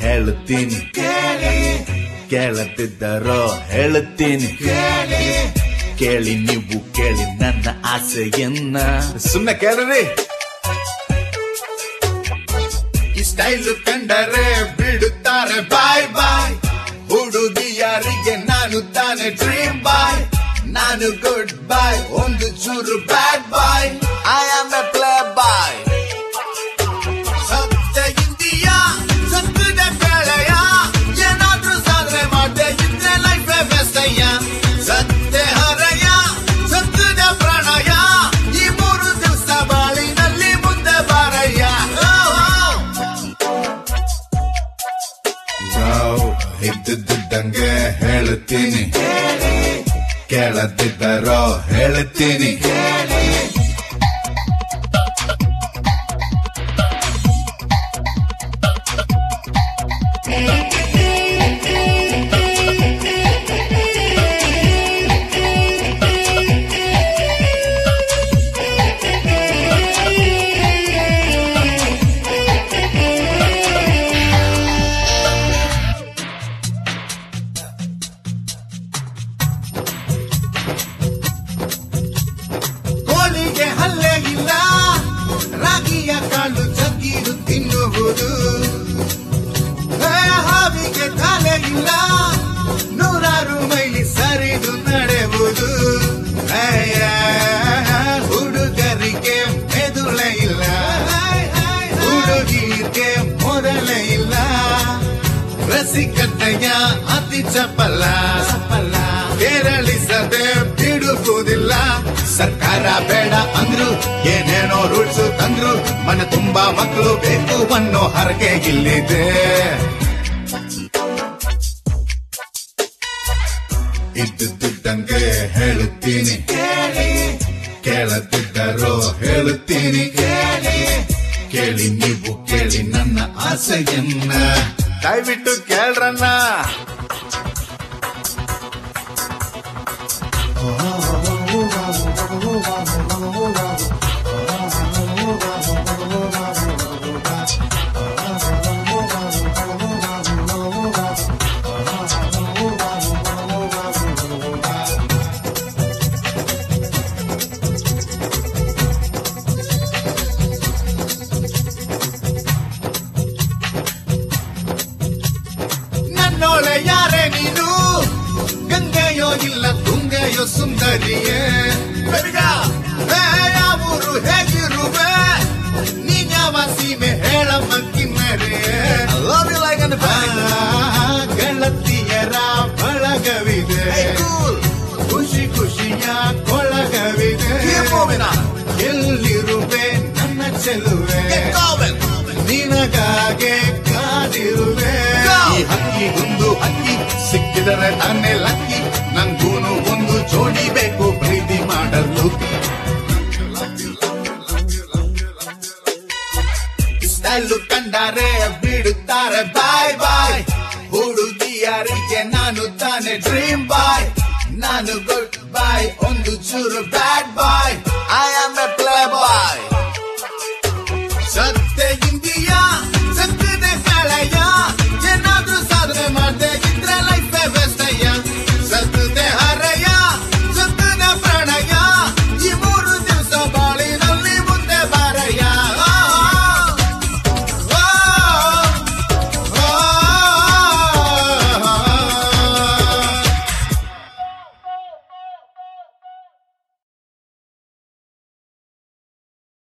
ಹೇಳುತ್ತೀನಿ ಕೇಳದಿದ್ದರೋ ಹೇಳುತ್ತೀನಿ ಕೇಳಿ ನೀವು ಕೇಳಿ ನನ್ನ ಆಸೆಯನ್ನ ಸುಮ್ಮನೆ ಕೇಳ್ರಿ ಈ ಸ್ಟೈಲ್ ಕಂಡರೆ ಬಿಡುತ್ತಾರೆ ಬಾಯ್ ಬಾಯ್ ಹುಡುಗಿಯರಿಗೆ ನಾನು ತಾನೆ ಡ್ರೀಮ್ ಬಾಯ್ ನಾನು ಗುಡ್ ಬಾಯ್ ಒಂದು ಚೂರು bad boy I am a play boy ಸತ್ಯ ಇಂಡಿಯಾ ಸತ್ಯದ ಕೆಳೆಯ ಏನಾದ್ರೂ ಸಾಧನೆ ಮಾಡ್ದೆ ಇದ್ರೆ ಲೈಫ್ ಬೆಸ್ತಯ್ಯ ಸತ್ಯ ಹರಯ ಸತ್ಯದ ಪ್ರಣಯ ಈ ಮೂರು ದಿವಸ ಬಾಳಿನಲ್ಲಿ ಮುಂದೆ ಬಾರಯ್ಯ ನಾವು ಇದ್ದಿದ್ದಂಗೆ ಹೇಳುತ್ತೀನಿ ಕೇಳದಿದ್ದರೋ ಹೇಳುತ್ತೀನಿ ಕೋಳಿಗೆ ಹಲ್ಲೆ ಇಲ್ಲ ರಾಗಿಯ ಕಾಳು ಜಗ್ಗಿದು ತಿನ್ನುವುದು ಹೇ, ಹಾವಿಗೆ ತಲೆ ಇಲ್ಲ ನೂರಾರು ಮೈಲಿ ಸರಿದು ನಡೆಯುವುದು ಅಯ್ಯ, ಹುಡುಗರಿಗೆ ಮೆದುಳೆ ಇಲ್ಲ ಹುಡುಗಿಗೆ ಮೊದಲೇ ಇಲ್ಲ ರಸಿಕತೆಯ ಅತಿ ಚಪಲ ಕೇರಳಿಸದೆ ಬಿಡುವುದಿಲ್ಲ ಸರ್ಕಾರ ಬೇಡ ಅಂದ್ರು ಏನೇನೋ ರೂಲ್ಸ್ ತಂದ್ರು ಮನೆ ತುಂಬಾ ಮಕ್ಕಳು ಬೇಕು ಅನ್ನೋ ಹರಕೆ ಇಲ್ಲಿದೆ ಇದ್ದಿದ್ದಂಗೆ ಹೇಳುತ್ತೀನಿ ಕೇಳದಿದ್ದರೋ ಹೇಳುತ್ತೀನಿ ಕೇಳಿ ನೀವು ಕೇಳಿ ನನ್ನ ಆಸೆಯನ್ನ ದಯವಿಟ್ಟು ಕೇಳ್ರನ್ನ ನನ್ನೋಳೆ ಯಾರೇ ನೀನು ಗಂಗೆಯೋ ಇಲ್ಲ ತುಂಗೆಯೋ ಸುಂದರಿಯೇ ಬೆಳಗ ಯಾವೂರು ಹೇಗಿರುವೆ ನೀನ್ಯಾವ ಸೀಮೆ ಹೇಳಮ್ಮ ಕಿನ್ನರಿಯೇ ಗೆಳತಿಯರ ಬಳಗವಿದೆ ಖುಷಿ ಖುಷಿಯ ಕೊಳಗವಿದೆ ಎಲ್ಲಿರುವೆ ನನ್ನ ಚೆಲುವೆ ನಿನಗಾಗೆ ಕಾದಿರುವೆ ಈ ಹಕ್ಕಿಗೊಂದು ಹಕ್ಕಿ ಸಿಕ್ಕಿದರೆ ತಾನೇ ಲಕ್ಕಿ ನಂಗೂನು ಒಂದು ಜೋಡಿ ಬೇಕು ಪ್ರೀತಿ ಮಾಡಲು ಸ್ಟೈಲು ಕಂಡರೆ ಬಿಡುತ್ತಾರೆ ಬಾಯ್ ಬಾಯ್ ಹುಡುಗಿಯರಿಗೆ ನಾನು ತಾನೆ ಡ್ರೀಮ್ ಬಾಯ್ ನಾನು ಗುಡ್ ಬಾಯ್ ಒಂದು ಚೂರು ಬ್ಯಾಡ್ ಬಾಯ್